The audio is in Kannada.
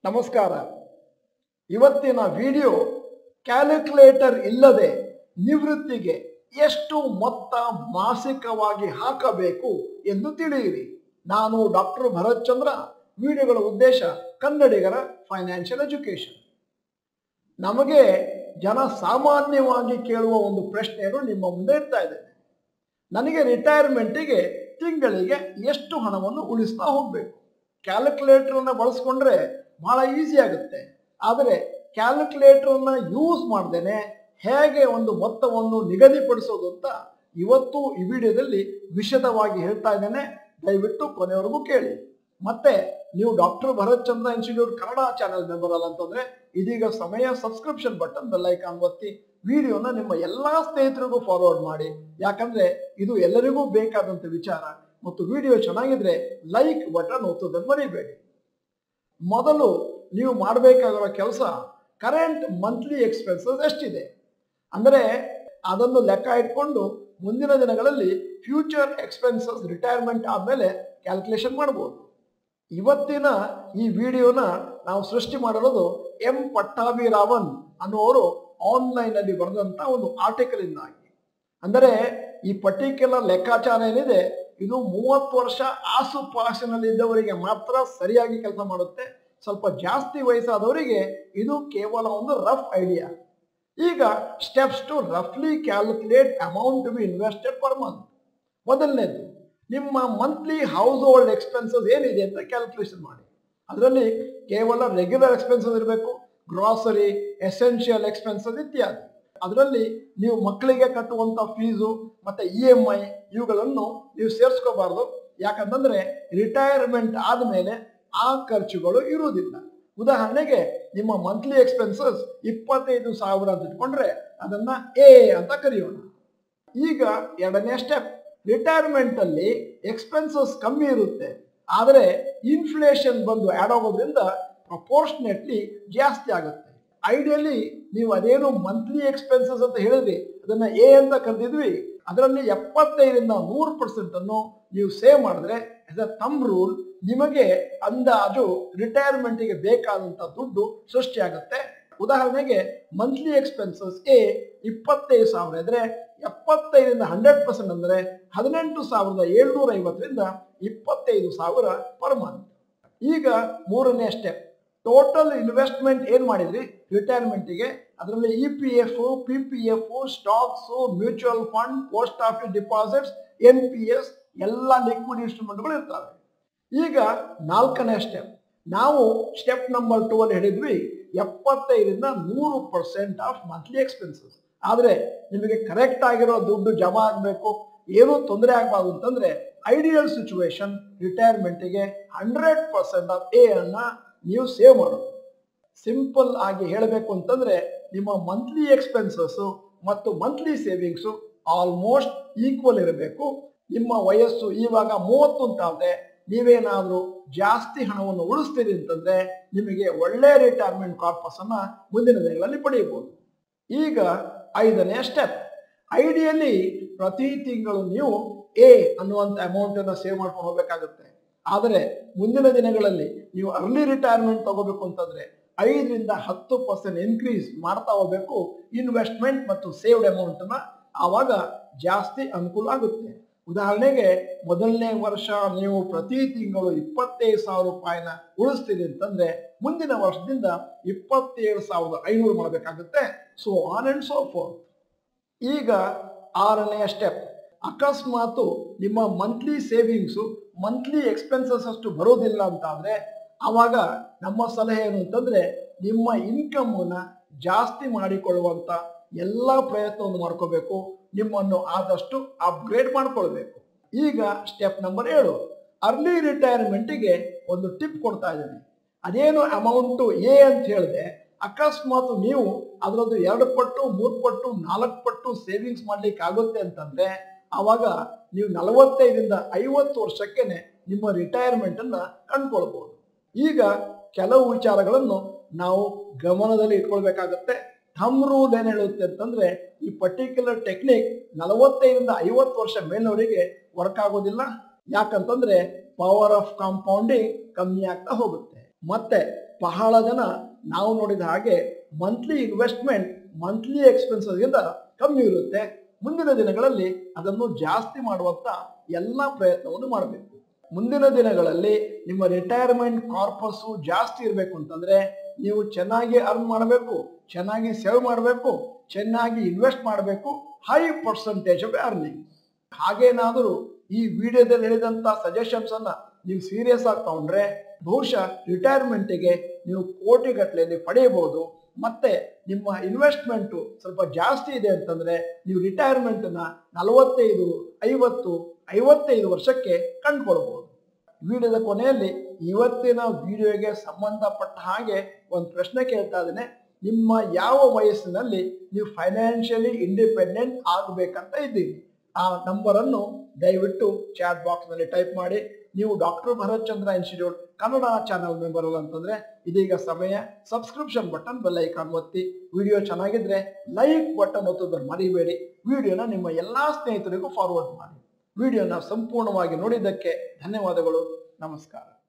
ನಮಸ್ಕಾರ ಇವತ್ತಿನ ವಿಡಿಯೋ ಕ್ಯಾಲ್ಕುಲೇಟರ್ ಇಲ್ಲದೆ ನಿವೃತ್ತಿಗೆ ಎಷ್ಟು ಮೊತ್ತ ಮಾಸಿಕವಾಗಿ ಹಾಕಬೇಕು ಎಂದು ತಿಳಿಯಿರಿ ನಾನು ಡಾಕ್ಟರ್ ಭರತ್ ಚಂದ್ರ ವಿಡಿಯೋಗಳ ಉದ್ದೇಶ ಕನ್ನಡಿಗರ ಫೈನಾನ್ಷಿಯಲ್ ಎಜುಕೇಶನ್ ನಮಗೆ ಜನ ಸಾಮಾನ್ಯವಾಗಿ ಕೇಳುವ ಒಂದು ಪ್ರಶ್ನೆಯನ್ನು ನಿಮ್ಮ ಮುಂದೆ ಇಡ್ತಾ ಇದ್ದೇನೆ ನನಗೆ ರಿಟೈರ್ಮೆಂಟಿಗೆ ತಿಂಗಳಿಗೆ ಎಷ್ಟು ಹಣವನ್ನು ಉಳಿಸ್ತಾ ಹೋಗಬೇಕು ಕ್ಯಾಲ್ಕುಲೇಟರನ್ನು ಬಳಸ್ಕೊಂಡ್ರೆ ಬಹಳ ಈಸಿ ಆಗುತ್ತೆ ಆದರೆ ಕ್ಯಾಲ್ಕುಲೇಟರನ್ನು ಯೂಸ್ ಮಾಡ್ದೇನೆ ಹೇಗೆ ಒಂದು ಮೊತ್ತವನ್ನು ನಿಗದಿಪಡಿಸೋದು ಅಂತ ಇವತ್ತು ಈ ವಿಡಿಯೋದಲ್ಲಿ ವಿಶದವಾಗಿ ಹೇಳ್ತಾ ಇದ್ದೇನೆ ದಯವಿಟ್ಟು ಕೊನೆವರೆಗೂ ಕೇಳಿ ಮತ್ತೆ ನೀವು doctor Bharath Chandra institute Kannada channel member ಅಲ್ಲ ಅಂತಂದ್ರೆ ಇದೀಗ ಸಮಯ ಸಬ್ಸ್ಕ್ರಿಪ್ಷನ್ ಬಟನ್ ಬೆಲ್ ಐಕಾನ್ ಒತ್ತಿ ವಿಡಿಯೋನ ನಿಮ್ಮ ಎಲ್ಲಾ ಸ್ನೇಹಿತರಿಗೂ ಫಾರ್ವರ್ಡ್ ಮಾಡಿ ಯಾಕಂದ್ರೆ ಇದು ಎಲ್ಲರಿಗೂ ಬೇಕಾದಂತ ವಿಚಾರ ಮತ್ತು ವಿಡಿಯೋ ಚೆನ್ನಾಗಿದ್ರೆ ಲೈಕ್ ಬಟನ್ ಒತ್ತೋದನ್ನು ಮರಿಬೇಡಿ ಮೊದಲು ನೀವು ಮಾಡಬೇಕಾಗಿರೋ ಕೆಲಸ ಕರೆಂಟ್ ಮಂತ್ಲಿ ಎಕ್ಸ್ಪೆನ್ಸಸ್ ಎಷ್ಟಿದೆ ಅಂದರೆ ಅದನ್ನು ಲೆಕ್ಕ ಇಟ್ಕೊಂಡು ಮುಂದಿನ ದಿನಗಳಲ್ಲಿ ಫ್ಯೂಚರ್ ಎಕ್ಸ್ಪೆನ್ಸಸ್ ರಿಟೈರ್ಮೆಂಟ್ ಆದಮೇಲೆ ಕ್ಯಾಲ್ಕುಲೇಷನ್ ಮಾಡ್ಬೋದು ಇವತ್ತಿನ ಈ ವಿಡಿಯೋನ ನಾವು ಸೃಷ್ಟಿ ಮಾಡಿರೋದು ಎಂ ಪಟ್ಟಾಭಿರಾಮನ್ ಅನ್ನುವರು ಆನ್ಲೈನ್ ಅಲ್ಲಿ ಬರೆದಂತ ಒಂದು ಆರ್ಟಿಕಲ್ ಇಂದಾಗಿ ಅಂದರೆ ಈ ಪರ್ಟಿಕ್ಯುಲರ್ ಲೆಕ್ಕಾಚಾರ ಏನಿದೆ ಇದು ಮೂವತ್ತು ವರ್ಷ ಆಸುಪಾಸಿನಲ್ಲಿ ಇದ್ದವರಿಗೆ ಮಾತ್ರ ಸರಿಯಾಗಿ ಕೆಲಸ ಮಾಡುತ್ತೆ ಸ್ವಲ್ಪ ಜಾಸ್ತಿ ವಯಸ್ಸಾದವರಿಗೆ ಇದು ಕೇವಲ ಒಂದು ರಫ್ ಐಡಿಯಾ ಈಗ ಸ್ಟೆಪ್ಸ್ ಟು ರಫ್ಲಿ calculate amount to be invested per month ಮೊದಲನೇದು ನಿಮ್ಮ ಮಂತ್ಲಿ ಹೌಸ್ ಹೋಲ್ಡ್ ಎಕ್ಸ್ಪೆನ್ಸಸ್ ಏನಿದೆ ಅಂತ ಕ್ಯಾಲ್ಕುಲೇಷನ್ ಮಾಡಿ ಅದರಲ್ಲಿ ಕೇವಲ ರೆಗ್ಯುಲರ್ ಎಕ್ಸ್ಪೆನ್ಸಸ್ ಇರಬೇಕು ಗ್ರಾಸರಿ ಎಸೆನ್ಷಿಯಲ್ ಎಕ್ಸ್ಪೆನ್ಸಸ್ ಇತ್ಯಾದಿ ಅದರಲ್ಲಿ ನೀವು ಮಕ್ಕಳಿಗೆ ಕಟ್ಟುವಂತ ಫೀಸು ಮತ್ತೆ ಇ ಎಮ್ ಐ ಇವುಗಳನ್ನು ನೀವು ಸೇರಿಸ್ಕೋಬಾರ್ದು ಯಾಕಂತಂದ್ರೆ ರಿಟೈರ್ಮೆಂಟ್ ಆದಮೇಲೆ ಆ ಖರ್ಚುಗಳು ಇರುವುದಿಲ್ಲ ಉದಾಹರಣೆಗೆ ನಿಮ್ಮ ಮಂತ್ಲಿ ಎಕ್ಸ್ಪೆನ್ಸಸ್ ಇಪ್ಪತ್ತೈದು ಸಾವಿರ ಅಂತ ಇಟ್ಕೊಂಡ್ರೆ ಅದನ್ನ ಎ ಅಂತ ಕರೆಯೋಣ ಈಗ ಎರಡನೇ ಸ್ಟೆಪ್ ರಿಟೈರ್ಮೆಂಟ್ ಅಲ್ಲಿ ಎಕ್ಸ್ಪೆನ್ಸಸ್ ಕಮ್ಮಿ ಇರುತ್ತೆ ಆದರೆ ಇನ್ಫ್ಲೇಷನ್ ಬಂದು ಆಡ್ ಆಗೋದ್ರಿಂದ ಪ್ರಪೋರ್ಷನೇಟ್ಲಿ ಜಾಸ್ತಿ ಆಗುತ್ತೆ ಐಡಿಯಲಿ ನೀವು ಅದೇನು ಮಂತ್ಲಿ ಎಕ್ಸ್ಪೆನ್ಸಸ್ ಅಂತ ಹೇಳಿದ್ರಿ ಅದನ್ನ ಎ ಅಂತ ಕರೆದಿದ್ವಿ ಅದರಲ್ಲಿ ಎಪ್ಪತ್ತೈದರಿಂದ ನೂರು ಪರ್ಸೆಂಟ್ ಅನ್ನು ನೀವು ಸೇವ್ ಮಾಡಿದ್ರೆ ಎಸ್ ಅ ತಮ್ ರೂಲ್ ನಿಮಗೆ ಅಂದಾಜು ರಿಟೈರ್ಮೆಂಟ್ಗೆ ಬೇಕಾದಂತ ದುಡ್ಡು ಸೃಷ್ಟಿಯಾಗುತ್ತೆ ಉದಾಹರಣೆಗೆ ಮಂತ್ಲಿ ಎಕ್ಸ್ಪೆನ್ಸಸ್ ಎ ಇಪ್ಪತ್ತೈದು ಸಾವಿರ ಇದ್ರೆ ಎಪ್ಪತ್ತೈದರಿಂದ ಹಂಡ್ರೆಡ್ ಪರ್ಸೆಂಟ್ ಅಂದ್ರೆ ಹದಿನೆಂಟು ಸಾವಿರದ ಏಳ್ನೂರ ಐವತ್ತರಿಂದ ಇಪ್ಪತ್ತೈದು ಸಾವಿರ ಪರ್ ಮಂತ್ ಈಗ ಮೂರನೇ ಸ್ಟೆಪ್ ಟೋಟಲ್ ಇನ್ವೆಸ್ಟ್ಮೆಂಟ್ ಏನ್ ಮಾಡಿದ್ರಿ ರಿಟೈರ್ಮೆಂಟಿಗೆ ಅದರಲ್ಲಿ E P F P P F stocks mutual fund post office deposits N P S ಎಲ್ಲ ಲಿಕ್ವಿಡ್ ಇನ್ಸ್ಟ್ರೂಮೆಂಟ್ಗಳು ಇರ್ತವೆ ಈಗ ನಾಲ್ಕನೇ ಸ್ಟೆಪ್ ನಾವು ಸ್ಟೆಪ್ ನಂಬರ್ ಟೂ ಅಲ್ಲಿ ಹೇಳಿದ್ವಿ ಎಪ್ಪತ್ತೈದರಿಂದ ನೂರು ಪರ್ಸೆಂಟ್ ಆಫ್ ಮಂತ್ಲಿ ಎಕ್ಸ್ಪೆನ್ಸಸ್ ಆದರೆ ನಿಮಗೆ ಕರೆಕ್ಟ್ ಆಗಿರೋ ದುಡ್ಡು ಜಮಾ ಆಗಬೇಕು ಏನೂ ತೊಂದರೆ ಆಗಬಾರ್ದು ಅಂತಂದ್ರೆ ಐಡಿಯಲ್ ಸಿಚುವೇಶನ್ ರಿಟೈರ್ಮೆಂಟಿಗೆ ಹಂಡ್ರೆಡ್ ಪರ್ಸೆಂಟ್ ಆಫ್ ಎ ಅನ್ನ ನೀವು ಸೇವ್ ಮಾಡೋದು ಸಿಂಪಲ್ ಆಗಿ ಹೇಳಬೇಕು ಅಂತಂದ್ರೆ ನಿಮ್ಮ ಮಂತ್ಲಿ ಎಕ್ಸ್ಪೆನ್ಸಸ್ ಮತ್ತು ಮಂತ್ಲಿ ಸೇವಿಂಗ್ಸು ಆಲ್ಮೋಸ್ಟ್ ಈಕ್ವಲ್ ಇರಬೇಕು ನಿಮ್ಮ ವಯಸ್ಸು ಇವಾಗ ಮೂವತ್ತು ಅಂತಾದ್ರೆ ನೀವೇನಾದ್ರೂ ಜಾಸ್ತಿ ಹಣವನ್ನು ಉಳಿಸ್ತೀರಿ ಅಂತಂದ್ರೆ ನಿಮಗೆ ಒಳ್ಳೆ ರಿಟೈರ್ಮೆಂಟ್ ಕಾರ್ಪಸ್ ಅನ್ನ ಮುಂದಿನ ದಿನಗಳಲ್ಲಿ ಪಡೆಯಬಹುದು ಈಗ ಐದನೇ ಸ್ಟೆಪ್ ಐಡಿಯಲಿ ಪ್ರತಿ ತಿಂಗಳು ನೀವು ಎ ಅನ್ನುವಂಥ ಅಮೌಂಟ್ ಅನ್ನ ಸೇವ್ ಮಾಡ್ಕೊಂಡು ಹೋಗ್ಬೇಕಾಗುತ್ತೆ ಆದರೆ ಮುಂದಿನ ದಿನಗಳಲ್ಲಿ ನೀವು ಅರ್ಲಿ ರಿಟೈರ್ಮೆಂಟ್ ತಗೋಬೇಕು ಅಂತಂದ್ರೆ ಐದರಿಂದ ಹತ್ತು ಪರ್ಸೆಂಟ್ ಇನ್ಕ್ರೀಸ್ ಮಾಡ್ತಾ ಹೋಗ್ಬೇಕು ಇನ್ವೆಸ್ಟ್ಮೆಂಟ್ ಮತ್ತು ಸೇವ್ಡ್ ಅಮೌಂಟ್ ಅನ್ನ ಆವಾಗ ಜಾಸ್ತಿ ಅನುಕೂಲ ಆಗುತ್ತೆ ಉದಾಹರಣೆಗೆ ಮೊದಲನೇ ವರ್ಷ ನೀವು ಪ್ರತಿ ತಿಂಗಳು ಇಪ್ಪತ್ತೈದು ಸಾವಿರ ರೂಪಾಯಿನ ಉಳಿಸ್ತೀರಿ ಅಂತಂದ್ರೆ ಮುಂದಿನ ವರ್ಷದಿಂದ ಇಪ್ಪತ್ತೇಳು ಸಾವಿರದ ಐನೂರು ಮಾಡಬೇಕಾಗುತ್ತೆ so on and so forth ಈಗ ಆರನೆಯ ಸ್ಟೆಪ್ ಅಕಸ್ಮಾತು ನಿಮ್ಮ ಮಂತ್ಲಿ ಸೇವಿಂಗ್ಸು ಮಂತ್ಲಿ ಎಕ್ಸ್ಪೆನ್ಸಸ್ ಅಷ್ಟು ಬರೋದಿಲ್ಲ ಅಂತ ಆದ್ರೆ ಆವಾಗ ನಮ್ಮ ಸಲಹೆ ಏನು ಅಂತಂದ್ರೆ ನಿಮ್ಮ ಇನ್ಕಮನ್ನ ಜಾಸ್ತಿ ಮಾಡಿಕೊಳ್ಳುವಂತ ಎಲ್ಲ ಪ್ರಯತ್ನವನ್ನು ಮಾಡ್ಕೋಬೇಕು ನಿಮ್ಮನ್ನು ಆದಷ್ಟು ಅಪ್ಗ್ರೇಡ್ ಮಾಡ್ಕೊಳ್ಬೇಕು ಈಗ ಸ್ಟೆಪ್ ನಂಬರ್ ಏಳು ಅರ್ಲಿ ರಿಟೈರ್ಮೆಂಟಿಗೆ ಒಂದು ಟಿಪ್ ಕೊಡ್ತಾ ಇದ್ದೀನಿ ಅದೇನು ಅಮೌಂಟು ಎ ಅಂತ ಹೇಳಿದೆ ಅಕಸ್ಮಾತ್ ನೀವು ಅದರದ್ದು ಎರಡು ಪಟ್ಟು ಮೂರು ಪಟ್ಟು ನಾಲ್ಕು ಪಟ್ಟು ಸೇವಿಂಗ್ಸ್ ಮಾಡ್ಲಿಕ್ಕೆ ಆಗುತ್ತೆ ಅಂತಂದ್ರೆ ಆವಾಗ ನೀವು ನಲವತ್ತೈದರಿಂದ ಐವತ್ತು ವರ್ಷಕ್ಕೇನೆ ನಿಮ್ಮ ರಿಟೈರ್ಮೆಂಟ್ ಅನ್ನ ಕಂಡ್ಕೊಳ್ಬಹುದು ಈಗ ಕೆಲವು ವಿಚಾರಗಳನ್ನು ನಾವು ಗಮನದಲ್ಲಿ ಇಟ್ಕೊಳ್ಬೇಕಾಗತ್ತೆ ಥಮ್ ರೂಲ್ ಏನ್ ಹೇಳುತ್ತೆ ಅಂತಂದ್ರೆ ಈ ಪರ್ಟಿಕ್ಯುಲರ್ ಟೆಕ್ನಿಕ್ ನಲವತ್ತೈದರಿಂದ ಐವತ್ತು ವರ್ಷ ಮೇಲವರಿಗೆ ವರ್ಕ್ ಆಗೋದಿಲ್ಲ ಯಾಕಂತಂದ್ರೆ ಪವರ್ ಆಫ್ ಕಾಂಪೌಂಡಿಂಗ್ ಕಮ್ಮಿ ಆಗ್ತಾ ಹೋಗುತ್ತೆ ಮತ್ತೆ ಬಹಳ ಜನ ನಾವು ನೋಡಿದ ಹಾಗೆ ಮಂತ್ಲಿ ಇನ್ವೆಸ್ಟ್ಮೆಂಟ್ ಮಂತ್ಲಿ ಎಕ್ಸ್ಪೆನ್ಸಸ್ಗಿಂತ ಕಮ್ಮಿ ಇರುತ್ತೆ ಮುಂದಿನ ದಿನಗಳಲ್ಲಿ ಅದನ್ನು ಜಾಸ್ತಿ ಮಾಡುವಂತ ಎಲ್ಲ ಪ್ರಯತ್ನವನ್ನು ಮಾಡಬೇಕು ಮುಂದಿನ ದಿನಗಳಲ್ಲಿ ನಿಮ್ಮ ರಿಟೈರ್ಮೆಂಟ್ ಕಾರ್ಪಸ್ಸು ಜಾಸ್ತಿ ಇರಬೇಕು ಅಂತಂದ್ರೆ ನೀವು ಚೆನ್ನಾಗಿ ಅರ್ನ್ ಮಾಡಬೇಕು ಚೆನ್ನಾಗಿ ಸೇವ್ ಮಾಡಬೇಕು ಚೆನ್ನಾಗಿ ಇನ್ವೆಸ್ಟ್ ಮಾಡಬೇಕು ಹೈ ಪರ್ಸೆಂಟೇಜ್ ಆಫ್ ಅರ್ನಿಂಗ್ ಹಾಗೇನಾದರೂ ಈ ವಿಡಿಯೋದಲ್ಲಿ ಹೇಳಿದಂತ ಸಜೆಷನ್ಸ್ ಅನ್ನ ನೀವು ಸೀರಿಯಸ್ ಆಗಿ ತಗೊಂಡ್ರೆ ಬಹುಶಃ ರಿಟೈರ್ಮೆಂಟಿಗೆ ನೀವು ಕೋಟಿಗಟ್ಟಲೆಯಲ್ಲಿ ಪಡೆಯಬಹುದು ಮತ್ತೆ ನಿಮ್ಮ ಇನ್ವೆಸ್ಟ್ಮೆಂಟು ಸ್ವಲ್ಪ ಜಾಸ್ತಿ ಇದೆ ಅಂತಂದ್ರೆ ನೀವು ರಿಟೈರ್ಮೆಂಟ್ನ ನಲವತ್ತೈದು ಐವತ್ತು ಐವತ್ತೈದು ವರ್ಷಕ್ಕೆ ಕಂಡುಕೊಳ್ಬಹುದು ವಿಡಿಯೋದ ಕೊನೆಯಲ್ಲಿ ಇವತ್ತಿನ ವಿಡಿಯೋಗೆ ಸಂಬಂಧಪಟ್ಟ ಹಾಗೆ ಒಂದು ಪ್ರಶ್ನೆ ಕೇಳ್ತಾ ಇದ್ದೇನೆ ನಿಮ್ಮ ಯಾವ ವಯಸ್ಸಿನಲ್ಲಿ ನೀವು ಫೈನಾನ್ಷಿಯಲಿ ಇಂಡಿಪೆಂಡೆಂಟ್ ಆಗಬೇಕಂತ ಇದ್ದೀರಿ ಆ ನಂಬರನ್ನು ದಯವಿಟ್ಟು ಚಾಟ್ ಬಾಕ್ಸ್ನಲ್ಲಿ ಟೈಪ್ ಮಾಡಿ ನೀವು doctor Bharath Chandra institute Kannada channel member ಅಲ್ಲ ಅಂತಂದ್ರೆ ಇದೀಗ ಸಮಯ ಸಬ್ಸ್ಕ್ರಿಪ್ಷನ್ ಬಟನ್ ಬೆಲ್ ಐಕಾನ್ ಒತ್ತಿ ವಿಡಿಯೋ ಚೆನ್ನಾಗಿದ್ರೆ ಲೈಕ್ ಬಟನ್ ಒತ್ತೋದನ್ನು ಮರಿಬೇಡಿ ವಿಡಿಯೋನ ನಿಮ್ಮ ಎಲ್ಲಾ ಸ್ನೇಹಿತರಿಗೂ ಫಾರ್ವರ್ಡ್ ಮಾಡಿ ವಿಡಿಯೋನ ಸಂಪೂರ್ಣವಾಗಿ ನೋಡಿದ್ದಕ್ಕೆ ಧನ್ಯವಾದಗಳು ನಮಸ್ಕಾರ